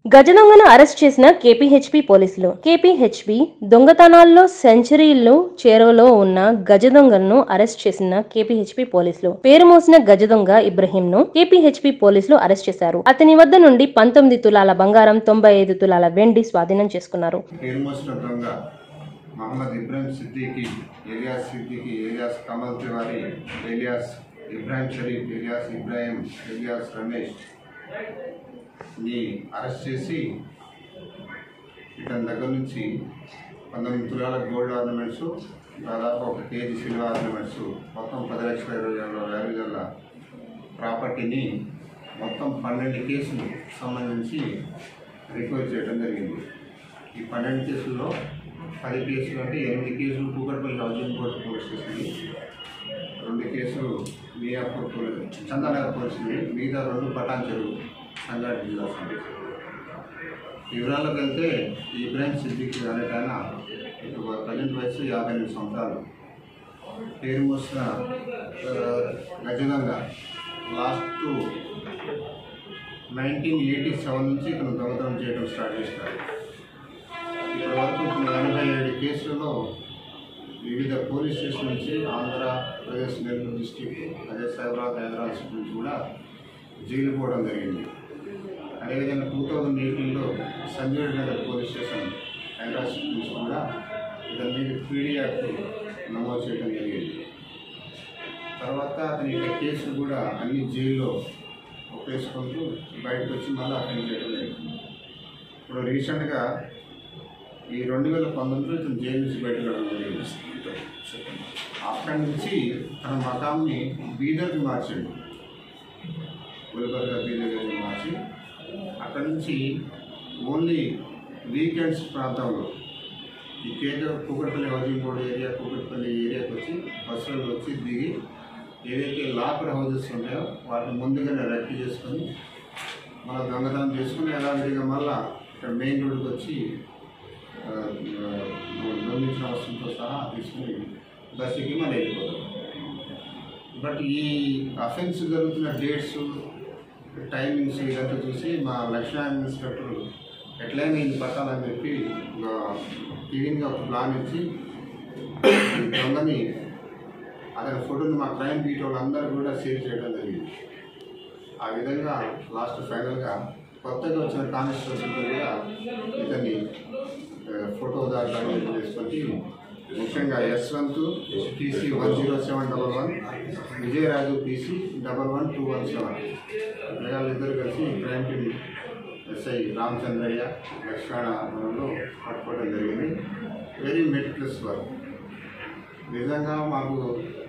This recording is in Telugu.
గజదొంగను అరెస్ట్ చేసిన కేపీహెచ్పి పోలీసులు కేపీహెచ్పి దొంగతనాల్లో సెంచరీలు చేరువలో ఉన్న గజదొంగలను అరెస్ట్ చేసిన కేపీహెచ్పి పోలీసులు పేరు మోసిన గజదొంగ ఇబ్రహీం ను కేపీహెచ్పి పోలీసులు అరెస్ట్ చేశారు అతని వద్ద నుండి పంతొమ్మిది తులాల బంగారం తొంభై ఐదు తులాల వెండి స్వాధీనం చేసుకున్నారు పేరు మోసిన దొంగ Mohammed Ibrahim Siddiqui alias Siddiqui alias Kamal Tiwari alias Ibrahim Sharif alias Ibrahim alias Ramesh ని అరెస్ట్ చేసి ఇతని దగ్గర నుంచి పంతొమ్మిది తులాల గోల్డ్ ఆర్నమెంట్స్ దాదాపు ఒక కేజీ సిల్వర్ ఆర్నమెంట్స్ మొత్తం పది లక్షల ఇరవై వేల వాల్యూ గల ప్రాపర్టీని మొత్తం పన్నెండు కేసులు సంబంధించి రికవర్ చేయడం జరిగింది ఈ పన్నెండు కేసుల్లో పది కేసులు అంటే ఎనిమిది కేసులు కూకట్పల్లి హౌసింగ్ కోర్టు పోలీస్ స్టేషన్కి రెండు కేసులు మియాపూర్ పోలీస్ చందానగర్ పోలీసులు మిగతా రెండు పటాన్ చెరువు సంగారెడ్డి జిల్లా సంబంధించి వివరాల్లోకి వెళ్తే ఈ ఇబ్రాహిం సిద్దికి అనేటైన ఇప్పుడు ప్రజెంట్ వయసు యాభై ఎనిమిది సంవత్సరాలు పేరు మోసిన గజనంగా లాస్ట్ నైన్టీన్ ఎయిటీ సెవెన్ నుంచి ఇతను దొంగతనం చేయడం స్టార్ట్ చేశారు ఇప్పటి వరకు ఇతను ఎనభై ఏడు కేసులలో వివిధ పోలీస్ స్టేషన్ నుంచి ఆంధ్రప్రదేశ్ నెల్లూరు డిస్టిక్ అదే సైబరాబాద్ హైదరాబాద్ సిటీ నుంచి కూడా జైలు పోవడం జరిగింది అదేవిధంగా టూ థౌజండ్ ఎయిటీన్లో Sanjay Nagar police station Hyderabad city నుంచి కూడా ఇతని మీద పీడీ యాక్ట్ నమోదు చేయడం జరిగింది తర్వాత అతని యొక్క కేసులు కూడా అన్ని జైల్లో ఒప్పేసుకుంటూ బయటకు వచ్చి మళ్ళీ అటెండ్ చేయడం జరిగింది ఇప్పుడు రీసెంట్గా ఈ రెండు వేల పంతొమ్మిదిలో ఇతను జైలు నుంచి బయటకు రావడం జరిగింది అక్కడి నుంచి తన మతాన్ని బీదర్కి మార్చండి గుల్బర్గా బీదర్గా మార్చి అక్కడి నుంచి ఓన్లీ వీకెండ్స్ ప్రాంతంలో ఈ కేంద్ర Kukatpally housing board area Kukatpally ఏరియాకి వచ్చి బస్సులలో వచ్చి దిగి ఏదైతే లాకర్ హౌజెస్ ఉన్నాయో వాటిని ముందుగానే రెక్కి చేసుకొని మళ్ళీ దొంగతనం చేసుకుని యథావిధిగా మళ్ళా ఇక్కడ మెయిన్ రోడ్కి వచ్చి ఆ, ఆ, దొంగిలించిన వస్తువులతో సహా తీసుకుని బస్ ఎక్కి మళ్ళీ వెళ్ళిపోతాం బట్ ఈ అఫెన్స్ జరుగుతున్న డేట్స్ టైమింగ్స్ ఇదంతా చూసి మా లక్ష్మీ ఇన్స్పెక్టర్ ఎట్లయినా ఇది పట్టాలని చెప్పి క్లీన్గా ఒక ప్లాన్ ఇచ్చి ఈ దొంగని అతని ఫోటోని మా క్రైమ్ బీట్ వాళ్ళందరూ కూడా షేర్ చేయడం జరిగింది ఆ విధంగా లాస్ట్ ఫైనల్గా కొత్తగా వచ్చిన కానిస్టేబుల్ కూడా ఇతన్ని ఆ, ఫోటో దాకా చేసుకొని ముఖ్యంగా Yashwant PC one zero seven double one Vijayaraju PC double one two one seven వీళ్ళిద్దరు కలిసి crime team SI Ramachandraiah Lakshmana ఆధ్వర్యంలో పట్టుకోవడం జరిగింది వెరీ మెటిక్లెస్ వర్క్ నిజంగా మాకు